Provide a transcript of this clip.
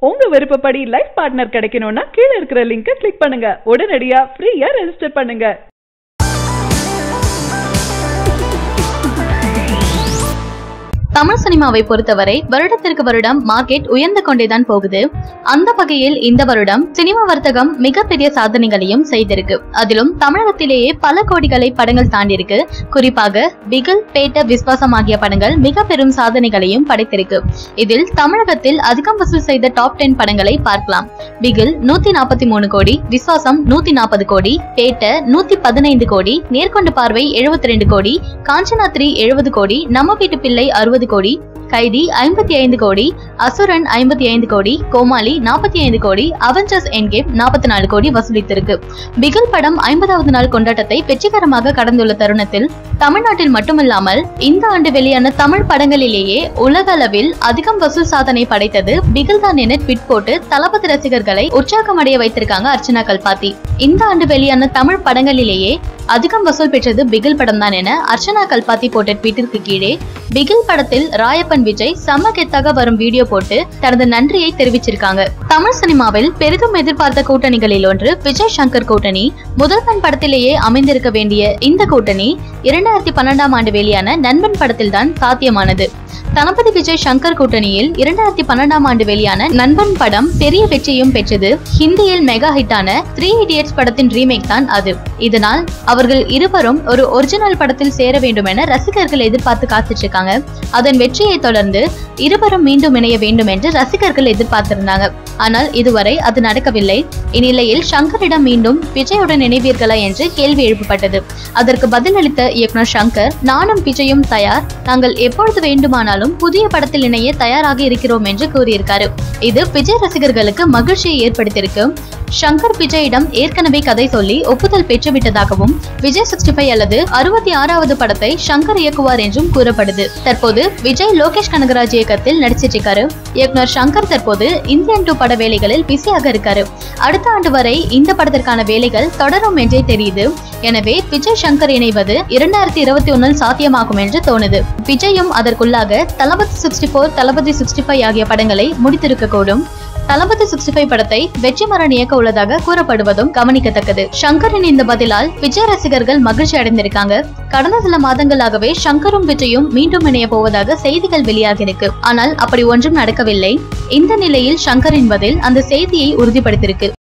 உங்க விருப்பப்படி life partner கிடைக்கணும்னா கீழே இருக்கிற லிங்கை கிளிக் பண்ணுங்க உடனடியா ஃப்ரீயா ரெஜிஸ்டர் பண்ணுங்க தமிழ் சினிமாவை பொறுத்தவரை வருடத்திற்கு வருடம் மார்க்கெட் உயர்ந்து கொண்டேதான் போகுது அந்த வகையில் இந்த வருடம் சினிமா வர்த்தகம் மிகப்பெரிய சாதனைகளையும் செய்திருக்கு அதிலும் தமிழகத்திலேயே பல கோடிகளை படங்கள் தாண்டியிருக்கு குறிப்பாக பிகில் பேட்ட விஸ்வாசம் ஆகிய படங்கள் மிக பெரும் சாதனைகளையும் படைத்திருக்கு இதில் தமிழகத்தில் அதிகம் வசூல் செய்த டாப் டென் படங்களை பார்க்கலாம் பிகில் நூத்தி நாற்பத்தி மூணு கோடி விஸ்வாசம் நூத்தி நாற்பது கோடி பேட்ட நூத்தி பதினைந்து கோடி நேர்கொண்ட பார்வை எழுபத்தி ரெண்டு கோடி காஞ்சனா த்ரீ எழுபது கோடி நம்ம வீட்டு பிள்ளை அறுபது கோடி கைதி ஐம்பத்தி ஐந்து கோடி அசுரன் ஐம்பத்தி ஐந்து கோடி கோமாளி நாற்பத்தி ஐந்து கோடி அவெஞ்சர்ஸ் என்கேம் நாற்பத்தி நாலு கோடி வசூலித்திருக்கு பிகில் படம் ஐம்பதாவது நாள் கொண்டாட்டத்தை வெற்றிகரமாக கடந்துள்ள தருணத்தில் தமிழ்நாட்டில் மட்டுமல்லாமல் இந்த ஆண்டு வெளியான தமிழ் படங்களிலேயே உலக அளவில் அதிகம் வசூல் சாதனை படைத்தது பிகில் தான் என ட்விட் போட்டு தளபதி ரசிகர்களை உற்சாகமடைய வைத்திருக்காங்க அர்ச்சனா கல்பாத்தி இந்த ஆண்டு வெளியான தமிழ் படங்களிலேயே அதிகம் வசூல் பெற்றது பிகில் படம் தான் என அர்ச்சனா கல்பாத்தி போட்ட ட்வீட்டிற்கு கீழே பிகில் படத்தில் ராயப்பன் விஜய் செம்ம கெத்தாக வரும் வீடியோ போட்டு தனது நன்றியை தெரிவிச்சிருக்காங்க தமிழ் சினிமாவில் பெரிதும் எதிர்பார்த்த கூட்டணிகளில் ஒன்று விஜய் சங்கர் கூட்டணி முதல்வன் படத்திலேயே அமைந்திருக்க வேண்டிய இந்த கூட்டணி இரண்டாயிரத்தி பன்னெண்டாம் ஆண்டு வெளியான நண்பன் படத்தில் தான் சாத்தியமானது தளபதி விஜய் சங்கர் கூட்டணியில் இரண்டாயிரத்தி பன்னெண்டாம் ஆண்டு வெளியான நண்பன் படம் பெரிய வெற்றியும் பெற்றது ஹிந்தியில் மெகா ஹிட்டான த்ரீ இடியட்ஸ் படத்தின் ரீமேக் தான் அது இதனால் அவர்கள் இருவரும் ஒரு ஒரிஜினல் படத்தில் சேர வேண்டும் என ரசிகர்கள் எதிர்பார்த்து காத்துட்டு இருக்காங்க அதன் வெற்றியை தொடர்ந்து இருவரும் மீண்டும் இணைய வேண்டும் என்று ரசிகர்கள் எதிர்பார்த்திருந்தாங்க ஆனால் இதுவரை அது நடக்கவில்லை இந்நிலையில் சங்கரிடம் மீண்டும் விஜயுடன் இணைவீர்களா என்று கேள்வி எழுப்பப்பட்டது அதற்கு பதிலளித்த இயக்குனர் சங்கர் நானும் விஜயும் தயார் நாங்கள் எப்பொழுது வேண்டுமானாலும் புதிய படத்தில் இணைய தயாராக இருக்கிறோம் என்று கூறியிருக்காரு இது விஜய் ரசிகர்களுக்கு மகிழ்ச்சியை ஏற்படுத்தியிருக்கு சங்கர் விஜயிடம் ஏற்கனவே கதை சொல்லி ஒப்புதல் பெற்றுவிட்டதாகவும் விஜய் சிக்ஸ்டி ஃபைவ் அல்லது அறுபத்தி ஆறாவது படத்தை சங்கர் இயக்குவார் என்றும் கூறப்படுது தற்போது விஜய் லோகேஷ் கனகராஜ் இயக்கத்தில் நடிச்சிட்டு இருக்காரு இயக்குனர் சங்கர் தற்போது இந்தியன் டூ பட வேலைகளில் பிஸியாக இருக்காரு அடுத்த ஆண்டு வரை இந்த படத்திற்கான வேலைகள் தொடரும் என்றே தெரியுது எனவே விஜய் சங்கர் இணைவது இரண்டாயிரத்தி இருபத்தி ஒன்னில் சாத்தியமாகும் என்று தோணுது விஜயும் அதற்குள்ளாக Thalapathy sixty four Thalapathy sixty five ஆகிய படங்களை முடித்திருக்க கூடும் தளபதி சிக்ஸ்டி ஃபைவ் படத்தை வெற்றிமாறன் இயக்க உள்ளதாக கூறப்படுவதும் கவனிக்கத்தக்கது சங்கரின் இந்த பதிலால் விஜய் ரசிகர்கள் மகிழ்ச்சி அடைந்திருக்காங்க கடந்த சில மாதங்களாகவே சங்கரும் விஜயும் மீண்டும் இணைய போவதாக செய்திகள் வெளியாகியிருக்கு ஆனால் அப்படி ஒன்றும் நடக்கவில்லை இந்த நிலையில் சங்கரின் பதில் அந்த செய்தியை உறுதிப்படுத்தியிருக்கு